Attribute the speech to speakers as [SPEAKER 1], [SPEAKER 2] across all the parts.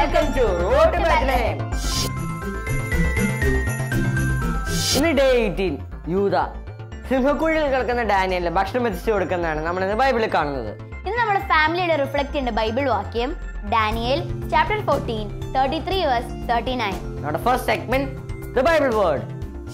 [SPEAKER 1] Welcome to road Bethlehem ഇന്ന് day eighteen യൂത സിംഹക്കുഴിയിൽ കിടക്കുന്ന ഡാനിയലിന് ഭക്ഷണം എത്തിച്ചു കൊടുക്കുന്നതാണ് നമ്മൾ ഇന്ന് ബൈബിളിൽ കാണുന്നത്
[SPEAKER 2] ഇന്ന് നമ്മുടെ ഫാമിലിയുടെ റിഫ്ലക്ട് ചെയ്യുന്ന ബൈബിൾ വാക്യം Daniel chapter fourteen thirty three verse thirty nine
[SPEAKER 1] നമ്മുടെ first segment the Bible word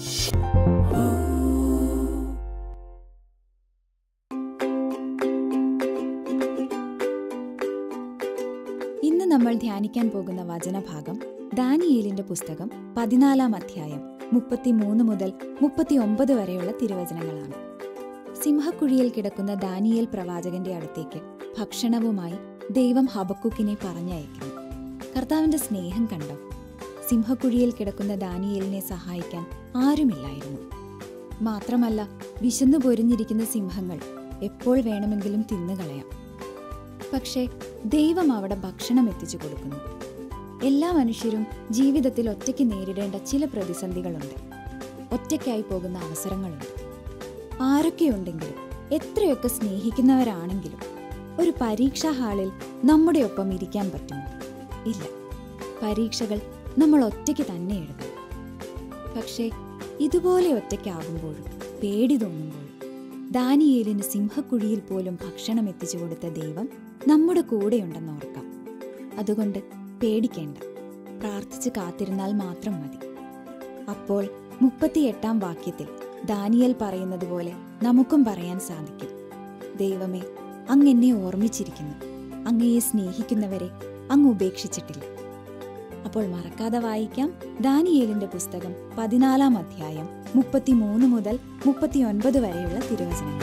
[SPEAKER 3] ഇന്ന് നമ്മൾ ധ്യാനിക്കാൻ പോകുന്ന വചനഭാഗം ദാനിയേലിന്റെ പുസ്തകം പതിനാലാം അധ്യായം മുപ്പത്തിമൂന്ന് മുതൽ മുപ്പത്തിയൊമ്പത് വരെയുള്ള തിരുവചനങ്ങളാണ് സിംഹക്കുഴിയിൽ കിടക്കുന്ന ദാനിയേൽ പ്രവാചകന്റെ അടുത്തേക്ക് ഭക്ഷണവുമായി ദൈവം ഹബക്കുക്കിനെ പറഞ്ഞയക്കുന്നു കർത്താവിന്റെ സ്നേഹം കണ്ടോ സിംഹക്കുഴിയിൽ കിടക്കുന്ന ദാനിയേലിനെ സഹായിക്കാൻ ആരുമില്ലായിരുന്നു മാത്രമല്ല വിശന്നു പൊരിഞ്ഞിരിക്കുന്ന സിംഹങ്ങൾ എപ്പോൾ വേണമെങ്കിലും തിന്നുകളയാം പക്ഷേ ദൈവം അവിടെ ഭക്ഷണം എത്തിച്ചു കൊടുക്കുന്നു എല്ലാ മനുഷ്യരും ജീവിതത്തിൽ ഒറ്റയ്ക്ക് നേരിടേണ്ട ചില പ്രതിസന്ധികളുണ്ട് ഒറ്റയ്ക്കായി പോകുന്ന അവസരങ്ങളുണ്ട് ആരൊക്കെയുണ്ടെങ്കിലും എത്രയൊക്കെ സ്നേഹിക്കുന്നവരാണെങ്കിലും ഒരു പരീക്ഷാ ഹാളിൽ നമ്മുടെ ഒപ്പം ഇരിക്കാൻ പറ്റുമോ ഇല്ല പരീക്ഷകൾ നമ്മൾ ഒറ്റയ്ക്ക് തന്നെ എഴുതണം പക്ഷേ ഇതുപോലെ ഒറ്റയ്ക്കാകുമ്പോഴും പേടി തോന്നുമ്പോഴും ദാനിയേലിന് സിംഹക്കുഴിയിൽ പോലും ഭക്ഷണം എത്തിച്ചു കൊടുത്ത ദൈവം നമ്മുടെ കൂടെയുണ്ടെന്ന് ഓർക്കാം അതുകൊണ്ട് പേടിക്കേണ്ട പ്രാർത്ഥിച്ച് കാത്തിരുന്നാൽ മാത്രം മതി അപ്പോൾ മുപ്പത്തിയെട്ടാം വാക്യത്തിൽ ദാനിയൽ പറയുന്നത് പോലെ നമുക്കും പറയാൻ സാധിക്കും ദൈവമേ അങ്ങ് എന്നെ ഓർമ്മിച്ചിരിക്കുന്നു അങ്ങയെ സ്നേഹിക്കുന്നവരെ അങ്ങ് ഉപേക്ഷിച്ചിട്ടില്ല അപ്പോൾ മറക്കാതെ വായിക്കാം ദാനിയേലിന്റെ പുസ്തകം പതിനാലാം അധ്യായം മുപ്പത്തിമൂന്ന് മുതൽ മുപ്പത്തിയൊൻപത് വരെയുള്ള തിരുവചനങ്ങൾ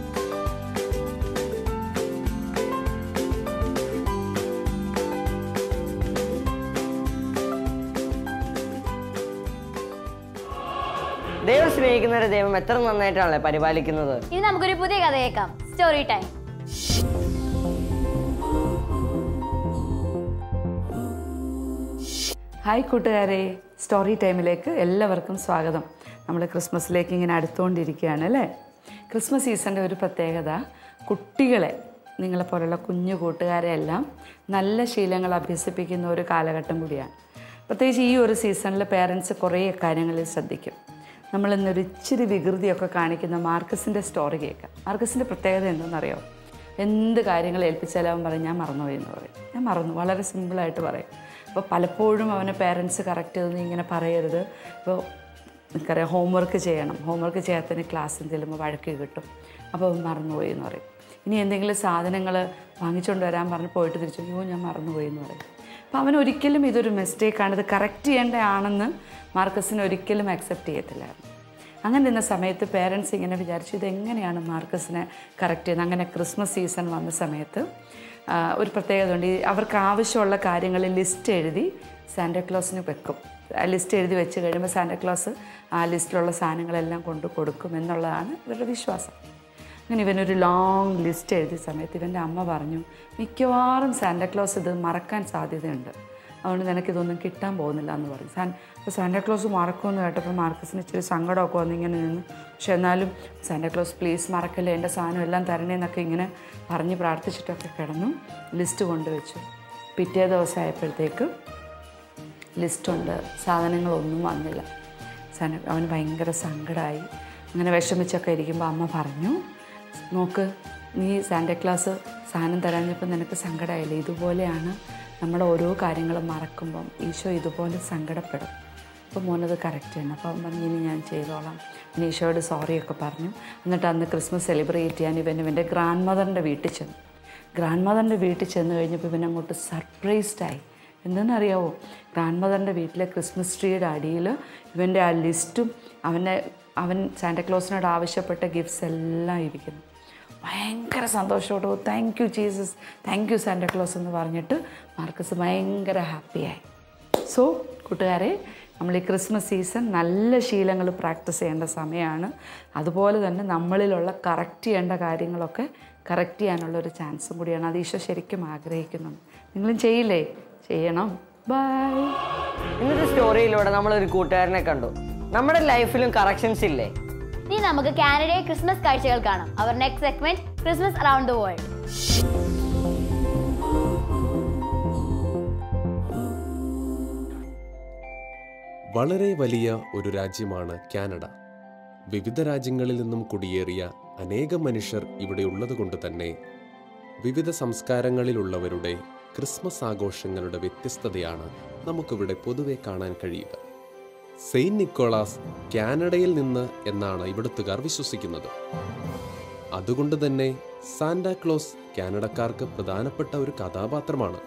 [SPEAKER 1] ദൈവം സ്നേഹിക്കുന്നവരെ ദൈവം എത്ര നന്നായിട്ടാണല്ലേ പരിപാലിക്കുന്നത്
[SPEAKER 2] ഇനി നമുക്കൊരു പുതിയ കഥ കേൾക്കാം സ്റ്റോറി ടൈം
[SPEAKER 4] ഹായ് കൂട്ടുകാരെ സ്റ്റോറി ടൈമിലേക്ക് എല്ലാവർക്കും സ്വാഗതം നമ്മൾ ക്രിസ്മസിലേക്ക് ഇങ്ങനെ അടുത്തുകൊണ്ടിരിക്കുകയാണ് അല്ലേ ക്രിസ്മസ് സീസണിൻ്റെ ഒരു പ്രത്യേകത കുട്ടികളെ നിങ്ങളെപ്പോലുള്ള കുഞ്ഞു കൂട്ടുകാരെ എല്ലാം നല്ല ശീലങ്ങൾ അഭ്യസിപ്പിക്കുന്ന ഒരു കാലഘട്ടം കൂടിയാണ് പ്രത്യേകിച്ച് ഈ ഒരു സീസണിൽ പേരൻസ് കുറേ കാര്യങ്ങളിൽ ശ്രദ്ധിക്കും നമ്മൾ ഇന്നൊരു ഇച്ചിരി വികൃതിയൊക്കെ കാണിക്കുന്ന മാർക്കസിൻ്റെ സ്റ്റോറി കേൾക്കാം മാർക്കസിൻ്റെ പ്രത്യേകത എന്തെന്നറിയോ എന്ത് കാര്യങ്ങൾ ഏൽപ്പിച്ചാലും അവൻ പറയും ഞാൻ മറന്നുപോയി എന്ന് പറയും ഞാൻ മറന്നു വളരെ സിമ്പിളായിട്ട് പറയും അപ്പോൾ പലപ്പോഴും അവനെ പേരൻസ് കറക്റ്റ് ചെയ്തൊന്നും ഇങ്ങനെ പറയരുത് ഇപ്പോൾ എനിക്കറിയാം ഹോംവർക്ക് ചെയ്യണം ഹോംവർക്ക് ചെയ്യാത്തതിന് ക്ലാസ്സിൽ ചെല്ലുമ്പോൾ വഴക്ക് കിട്ടും അപ്പോൾ അവൻ മറന്നുപോയി എന്ന് പറയും ഇനി എന്തെങ്കിലും സാധനങ്ങൾ വാങ്ങിച്ചുകൊണ്ട് വരാൻ പറഞ്ഞ് പോയിട്ട് തിരിച്ചു അയ്യോ ഞാൻ മറന്നുപോയി എന്ന് പറയും അപ്പോൾ അവൻ ഒരിക്കലും ഇതൊരു മിസ്റ്റേക്കാണ് ഇത് കറക്റ്റ് ചെയ്യേണ്ടതാണെന്ന് മാർക്കസിന് ഒരിക്കലും അക്സെപ്റ്റ് ചെയ്യത്തില്ലായിരുന്നു അങ്ങനെ നിന്ന സമയത്ത് പേരൻസ് ഇങ്ങനെ വിചാരിച്ചു ഇതെങ്ങനെയാണ് മാർക്കസിനെ കറക്റ്റ് ചെയ്യുന്നത് അങ്ങനെ ക്രിസ്മസ് സീസൺ വന്ന സമയത്ത് ആ, ഒരു പ്രത്യേകത ഉണ്ട് ഈ അവർക്ക് ആവശ്യമുള്ള കാര്യങ്ങൾ ലിസ്റ്റ് എഴുതി സാന്റാക്ലോസിന് വെക്കും ആ ലിസ്റ്റ് എഴുതി വെച്ച് കഴിയുമ്പോൾ സാന്റാക്ലോസ് ആ ലിസ്റ്റിലുള്ള സാധനങ്ങളെല്ലാം കൊണ്ട് കൊടുക്കും എന്നുള്ളതാണ് ഇവരുടെ വിശ്വാസം അങ്ങനെ ഇവനൊരു ലോങ് ലിസ്റ്റ് എഴുതിയ സമയത്ത് ഇവൻ്റെ അമ്മ പറഞ്ഞു മിക്കവാറും സാന്റാക്ലോസ് ഇത് മറക്കാൻ സാധ്യതയുണ്ട് അതുകൊണ്ട് നിനക്കിതൊന്നും കിട്ടാൻ പോകുന്നില്ല എന്ന് പറഞ്ഞു സാൻ അപ്പോൾ സാന്റാക്ലോസ് മറക്കുമെന്ന് കേട്ടപ്പോൾ മാർക്കസിന് ഇച്ചിരി സങ്കടമൊക്കെ വന്ന് ഇങ്ങനെ നിന്നു പക്ഷെ എന്നാലും സാന്റാക്ലോസ് പ്ലീസ് മറക്കല്ലേ എൻ്റെ സാധനം എല്ലാം തരണേന്നൊക്കെ ഇങ്ങനെ പറഞ്ഞ് പ്രാർത്ഥിച്ചിട്ടൊക്കെ കിടന്നു ലിസ്റ്റ് കൊണ്ടുവച്ചു പിറ്റേ ദിവസം ആയപ്പോഴത്തേക്ക് ലിസ്റ്റുണ്ട് സാധനങ്ങളൊന്നും വന്നില്ല സാധനം അവന് ഭയങ്കര സങ്കടമായി അങ്ങനെ വിഷമിച്ചൊക്കെ ഇരിക്കുമ്പോൾ അമ്മ പറഞ്ഞു നോക്ക് നീ സാന്റാക്ലാസ് സാധനം തരാഞ്ഞപ്പോൾ നിനക്ക് സങ്കടമായില്ലേ ഇതുപോലെയാണ് നമ്മൾ ഓരോ കാര്യങ്ങളും മറക്കുമ്പം ഈശോ ഇതുപോലെ സങ്കടപ്പെടും അപ്പോൾ മോനത് കറക്റ്റ് ചെയ്യണം അപ്പോൾ അവൻ പറഞ്ഞു ഇനി ഞാൻ ചെയ്തോളാം പിന്നെ ഈശോയോട് സോറിയൊക്കെ പറഞ്ഞു എന്നിട്ട് അന്ന് ക്രിസ്മസ് സെലിബ്രേറ്റ് ചെയ്യാൻ ഇവൻ ഇവൻ്റെ ഗ്രാൻഡ് മദറിൻ്റെ വീട്ടിൽ ചെന്നു ഗ്രാൻഡ് മദറിൻ്റെ വീട്ടിൽ ചെന്ന് കഴിഞ്ഞപ്പോൾ ഇവൻ അങ്ങോട്ട് സർപ്രൈസ്ഡായി എന്തെന്നറിയാവോ ഗ്രാൻഡ് മദറിൻ്റെ വീട്ടിലെ ക്രിസ്മസ് ട്രീയുടെ അടിയിൽ ഇവൻ്റെ ആ ലിസ്റ്റും അവനെ അവൻ സാന്റാക്ലോസിനോട് ആവശ്യപ്പെട്ട ഗിഫ്റ്റ്സ് എല്ലാം ഇരിക്കുന്നു ഭയങ്കര സന്തോഷത്തോടെ thank you Jesus thank you Santa Claus എന്ന് പറഞ്ഞിട്ട് മാർക്കസ് ഭയങ്കര ഹാപ്പിയായി സോ കൂട്ടുകാരെ നമ്മൾ ഈ ക്രിസ്മസ് സീസൺ നല്ല ശീലങ്ങൾ പ്രാക്ടീസ് ചെയ്യേണ്ട സമയമാണ് അതുപോലെ തന്നെ നമ്മളിലുള്ള കറക്റ്റ് ചെയ്യേണ്ട കാര്യങ്ങളൊക്കെ കറക്റ്റ് ചെയ്യാനുള്ള ഒരു ചാൻസും കൂടിയാണ് അത് ഈശോ ശരിക്കും ആഗ്രഹിക്കുന്നുണ്ട് നിങ്ങളും ചെയ്യില്ലേ ചെയ്യണം ബൈ
[SPEAKER 1] ഇന്നത്തെ സ്റ്റോറിയിലൂടെ നമ്മൾ ഒരു കൂട്ടുകാരനെ കണ്ടു നമ്മുടെ ലൈഫിലും കറക്ഷൻസ് ഇല്ലേ
[SPEAKER 2] ഇനി നമുക്ക് കാനഡയിൽ ക്രിസ്മസ് കാഴ്ചകൾ കാണാം അവർ next segment Christmas around the world
[SPEAKER 5] വളരെ വലിയ ഒരു രാജ്യമാണ് കാനഡ വിവിധ രാജ്യങ്ങളിൽ നിന്നും കുടിയേറിയ അനേകം മനുഷ്യർ ഇവിടെ ഉള്ളതുകൊണ്ട് തന്നെ വിവിധ സംസ്കാരങ്ങളിലുള്ളവരുടെ ക്രിസ്മസ് ആഘോഷങ്ങളുടെ വ്യത്യസ്തതയാണ് നമുക്കിവിടെ പൊതുവെ കാണാൻ കഴിയുക സെയിന്റ് നിക്കോളാസ് കാനഡയിൽ നിന്ന് എന്നാണ് ഇവിടുത്തുകാർ വിശ്വസിക്കുന്നത് അതുകൊണ്ട് തന്നെ സാന്റാക്ലോസ് കാനഡക്കാർക്ക് പ്രധാനപ്പെട്ട ഒരു കഥാപാത്രമാണ്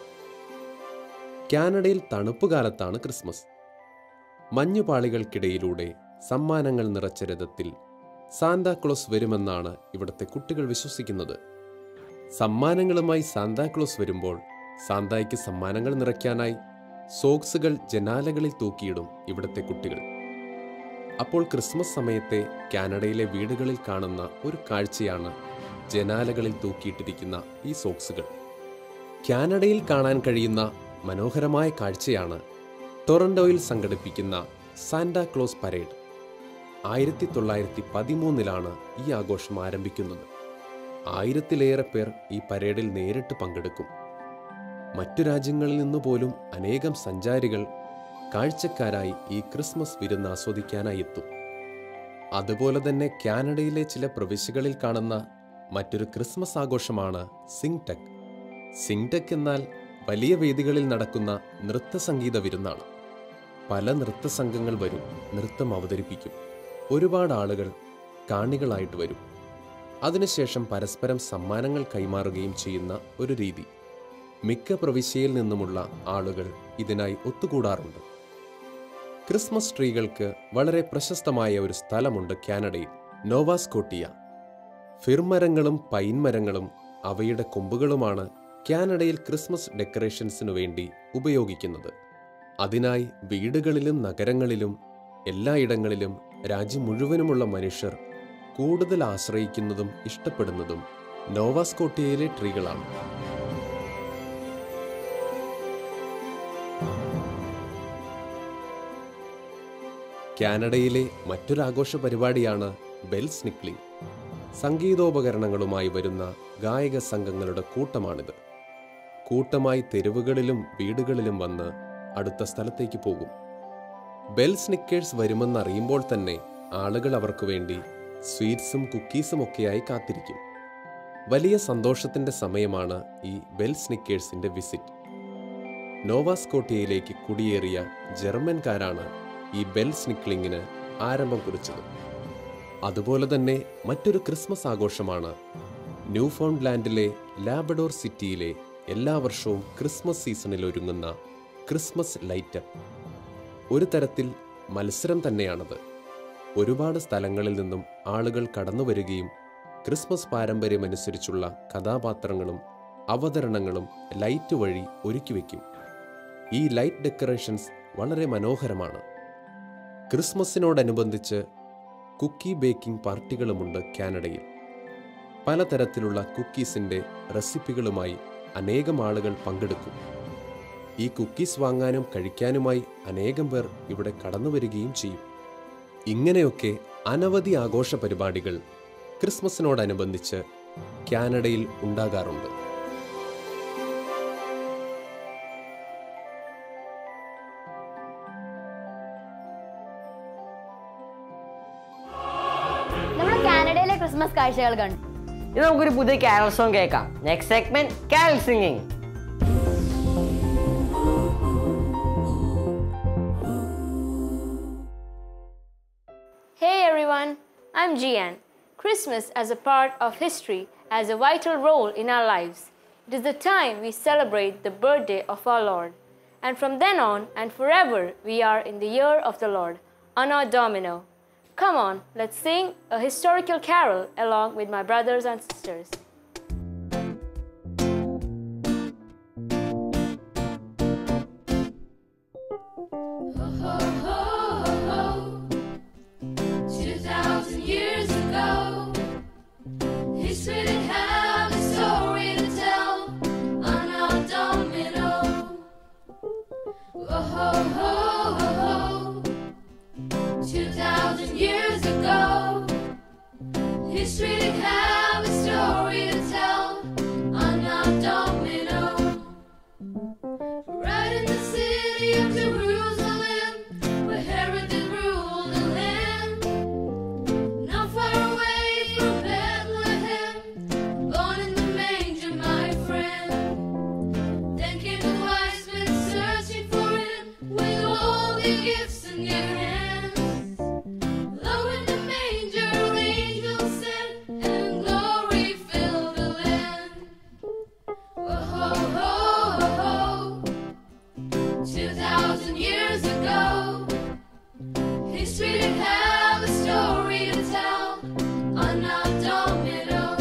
[SPEAKER 5] കാനഡയിൽ തണുപ്പ് കാലത്താണ് ക്രിസ്മസ് മഞ്ഞുപാളികൾക്കിടയിലൂടെ സമ്മാനങ്ങൾ നിറച്ച രഥത്തിൽ സാന്താക്ലോസ് വരുമെന്നാണ് ഇവിടുത്തെ കുട്ടികൾ വിശ്വസിക്കുന്നത് സമ്മാനങ്ങളുമായി സാന്താക്ലോസ് വരുമ്പോൾ സാന്തായ്ക്ക് സമ്മാനങ്ങൾ നിറയ്ക്കാനായി സോക്സുകൾ ജനാലകളിൽ തൂക്കിയിടും ഇവിടുത്തെ കുട്ടികൾ അപ്പോൾ ക്രിസ്മസ് സമയത്തെ കാനഡയിലെ വീടുകളിൽ കാണുന്ന ഒരു കാഴ്ചയാണ് ജനാലകളിൽ തൂക്കിയിട്ടിരിക്കുന്ന ഈ സോക്സുകൾ കാനഡയിൽ കാണാൻ കഴിയുന്ന മനോഹരമായ കാഴ്ചയാണ് ടൊറന്റോയിൽ സംഘടിപ്പിക്കുന്ന സാന്റാ ക്ലോസ് പരേഡ് ആയിരത്തി തൊള്ളായിരത്തി പതിമൂന്നിലാണ് ഈ ആഘോഷം ആരംഭിക്കുന്നത് ആയിരത്തിലേറെ പേർ ഈ പരേഡിൽ നേരിട്ട് പങ്കെടുക്കും മറ്റു രാജ്യങ്ങളിൽ നിന്ന് പോലും അനേകം സഞ്ചാരികൾ കാഴ്ചക്കാരായി ഈ ക്രിസ്മസ് വിരുന്ന് ആസ്വദിക്കാനായി എത്തും അതുപോലെ തന്നെ കാനഡയിലെ ചില പ്രവിശ്യകളിൽ കാണുന്ന മറ്റൊരു ക്രിസ്മസ് ആഘോഷമാണ് സിംഗ് ടെക് സിംഗ് ടെക് എന്നാൽ വലിയ വേദികളിൽ നടക്കുന്ന നൃത്തസംഗീത വിരുന്നാണ് പല നൃത്തസംഘങ്ങൾ വരും നൃത്തം അവതരിപ്പിക്കും ഒരുപാട് ആളുകൾ കാണികളായിട്ട് വരും അതിനുശേഷം പരസ്പരം സമ്മാനങ്ങൾ കൈമാറുകയും ചെയ്യുന്ന ഒരു രീതി മിക്ക പ്രവിശ്യയിൽ നിന്നുമുള്ള ആളുകൾ ഇതിനായി ഒത്തുകൂടാറുണ്ട് ക്രിസ്മസ് ട്രീകൾക്ക് വളരെ പ്രശസ്തമായ ഒരു സ്ഥലമുണ്ട് കാനഡയിൽ നോവാസ്കോട്ടിയ ഫിർമരങ്ങളും പൈൻമരങ്ങളും അവയുടെ കൊമ്പുകളുമാണ് കാനഡയിൽ ക്രിസ്മസ് ഡെക്കറേഷൻസിനു വേണ്ടി ഉപയോഗിക്കുന്നത് അതിനായി വീടുകളിലും നഗരങ്ങളിലും എല്ലായിടങ്ങളിലും രാജ്യം മുഴുവനുമുള്ള മനുഷ്യർ കൂടുതൽ ആശ്രയിക്കുന്നതും ഇഷ്ടപ്പെടുന്നതും നോവാസ്കോട്ടിയയിലെ ട്രീകളാണ് കാനഡയിലെ മറ്റൊരാഘോഷ പരിപാടിയാണ് ബെൽസ് നിക്ലിംഗ് സംഗീതോപകരണങ്ങളുമായി വരുന്ന ഗായക സംഘങ്ങളുടെ കൂട്ടമാണിത് കൂട്ടമായി തെരുവുകളിലും വീടുകളിലും വന്ന് അടുത്ത സ്ഥലത്തേക്ക് പോകും ബെൽ സ്നിക്കേഴ്സ് വരുമെന്നറിയുമ്പോൾ തന്നെ ആളുകൾ അവർക്ക് വേണ്ടി സ്വീറ്റ്സും കുക്കീസും ഒക്കെയായി കാത്തിരിക്കും വലിയ സന്തോഷത്തിന്റെ സമയമാണ് ഈ ബെൽ സ്നിക്കേഴ്സിന്റെ വിസിറ്റ് നോവാസ്കോട്ടിയയിലേക്ക് കുടിയേറിയ ജർമ്മൻകാരാണ് ഈ ബെൽ സ്നിക്ലിങ്ങിന് ആരംഭം കുറിച്ചത് അതുപോലെ തന്നെ മറ്റൊരു ക്രിസ്മസ് ആഘോഷമാണ് ന്യൂഫൗണ്ട്ലാൻഡിലെ ലാബഡോർ സിറ്റിയിലെ എല്ലാ വർഷവും ക്രിസ്മസ് സീസണിൽ ഒരുങ്ങുന്ന ക്രിസ്മസ് ലൈറ്റപ്പ് ഒരു തരത്തിൽ മത്സരം തന്നെയാണത് ഒരുപാട് സ്ഥലങ്ങളിൽ നിന്നും ആളുകൾ കടന്നു വരികയും ക്രിസ്മസ് പാരമ്പര്യമനുസരിച്ചുള്ള കഥാപാത്രങ്ങളും അവതരണങ്ങളും ലൈറ്റ് വഴി ഒരുക്കി വയ്ക്കും ഈ ലൈറ്റ് ഡെക്കറേഷൻസ് വളരെ മനോഹരമാണ് ക്രിസ്മസിനോടനുബന്ധിച്ച് കുക്കി ബേക്കിംഗ് പാർട്ടികളുമുണ്ട് കാനഡയിൽ പലതരത്തിലുള്ള കുക്കീസിൻ്റെ റെസിപ്പികളുമായി അനേകം ആളുകൾ പങ്കെടുക്കും ഈ കുക്കീസ് വാങ്ങാനും കഴിക്കാനുമായി അനേകം പേർ ഇവിടെ കടന്നു വരികയും ചെയ്യും ഇങ്ങനെയൊക്കെ അനവധി ആഘോഷ പരിപാടികൾ ക്രിസ്മസിനോടനുബന്ധിച്ച് കാനഡയിൽ ഉണ്ടാകാറുണ്ട്
[SPEAKER 2] നമ്മൾ കാനഡയിലെ ക്രിസ്മസ് കാഴ്ചകൾ കണ്ടു
[SPEAKER 1] ഇനി നമുക്കൊരു പുതിയ കാരൽ സോങ് കേൾക്കാം next segment carol singing
[SPEAKER 6] Hey everyone, I'm Jian. Christmas as a part of history has a vital role in our lives. It is the time we celebrate the birthday of our Lord. And from then on and forever, we are in the year of the Lord, Anno Domino. Come on, let's sing a historical carol along with my brothers and sisters.
[SPEAKER 7] Two thousand years ago, history did have a story to tell on our domino. Oh ho ho ho ho! Two thousand years ago, history did have a story to tell on our domino. Right in the city of Jerusalem, 2,000 years ago. History did have a story to tell. Unabdomino.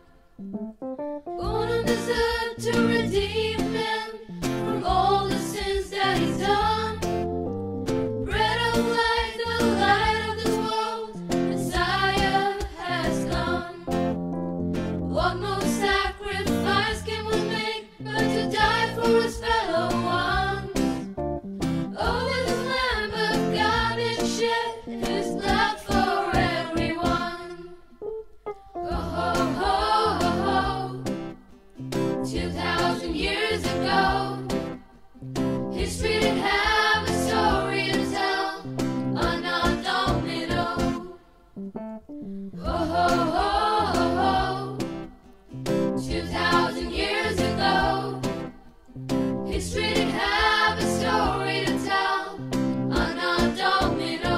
[SPEAKER 7] Born on desert to redeem men from all the sins that he's done. Bread of life, the light of this world, Messiah has come. What more sacrifice can we make but to die for his fellow ones? Oh, the Lamb of God is shed his blood for everyone. Oh, ho, ho, ho, ho. Two thousand years ago, history did have a story to tell. Anno Domino. Oh, ho, ho, ho, ho. Two thousand years ago, history did have a story to tell. Anno Domino.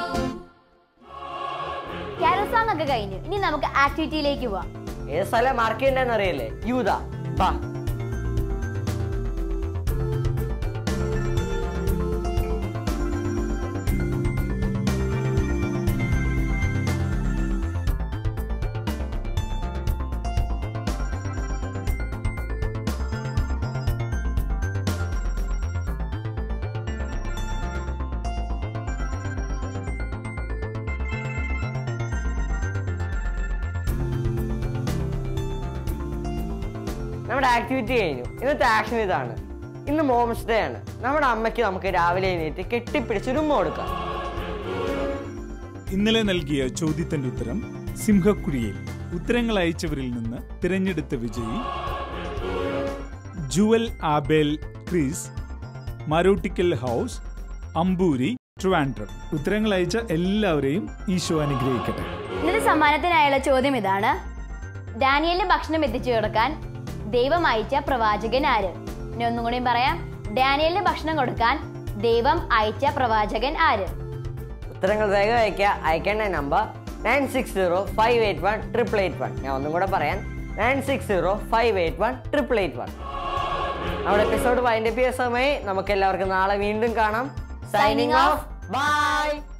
[SPEAKER 2] Carol song ഒക്കെ കഴിഞ്ഞു ഇനി നമുക്ക് ആക്ടിവിറ്റിയിലേക്ക് പോവാം
[SPEAKER 1] ഏത് സ്ഥലം mark ചെയ്യണ്ടെന്ന് അറിയില്ലേ യൂത ബാ നമ്മുടെ ആക്ടിവിറ്റി കഴിഞ്ഞു ഇന്നത്തെ ആക്ഷൻ ഇതാണ് ഇന്ന് മോംസ് ഡേ ആണ് നമ്മുടെ അമ്മയ്ക്ക് നമുക്ക് രാവിലെ എണീറ്റ് കെട്ടിപ്പിടിച്ച് ഒരു ഉമ്മ കൊടുക്കാം
[SPEAKER 8] ഇന്നലെ നൽകിയ ചോദ്യത്തിന്റെ ഉത്തരം സിംഹക്കുഴിയിൽ ഉത്തരങ്ങൾ അയച്ചവരിൽ നിന്ന് തിരഞ്ഞെടുത്ത വിജയി ജുവൽ ആബേൽ ക്രീസ് മാരോട്ടിക്കൽ ഹൗസ് അമ്പൂരി ട്രിവാൻഡ്രം ഉത്തരങ്ങൾ അയച്ച എല്ലാവരെയും ഈശോ അനുഗ്രഹിക്കട്ടെ
[SPEAKER 2] ഇന്നത്തെ സമ്മാനത്തിനായുള്ള ചോദ്യം ഇതാണ് ഡാനിയലിന് ഭക്ഷണം എത്തിച്ചു കൊടുക്കാൻ ദൈവം അയച്ച പ്രവാചകൻ ആര് ഇനി ഒന്നും കൂടിയും പറയാം ഡാനിയലിന് ഭക്ഷണം കൊടുക്കാൻ ദൈവം അയച്ച പ്രവാചകൻ ആര്
[SPEAKER 1] ഉത്തരങ്ങൾ വേഗം അയക്കുക അയക്കേണ്ട number nine six zero five eight one triple eight one ഞാൻ ഒന്നും കൂടെ പറയാം nine six zero five eight one triple eight one നമ്മുടെ എപ്പിസോഡ് വൈൻഡപ്പ് ചെയ്യാൻ സമയം നമുക്ക് എല്ലാവർക്കും നാളെ വീണ്ടും കാണാം സൈനിങ് ഓഫ് ബൈ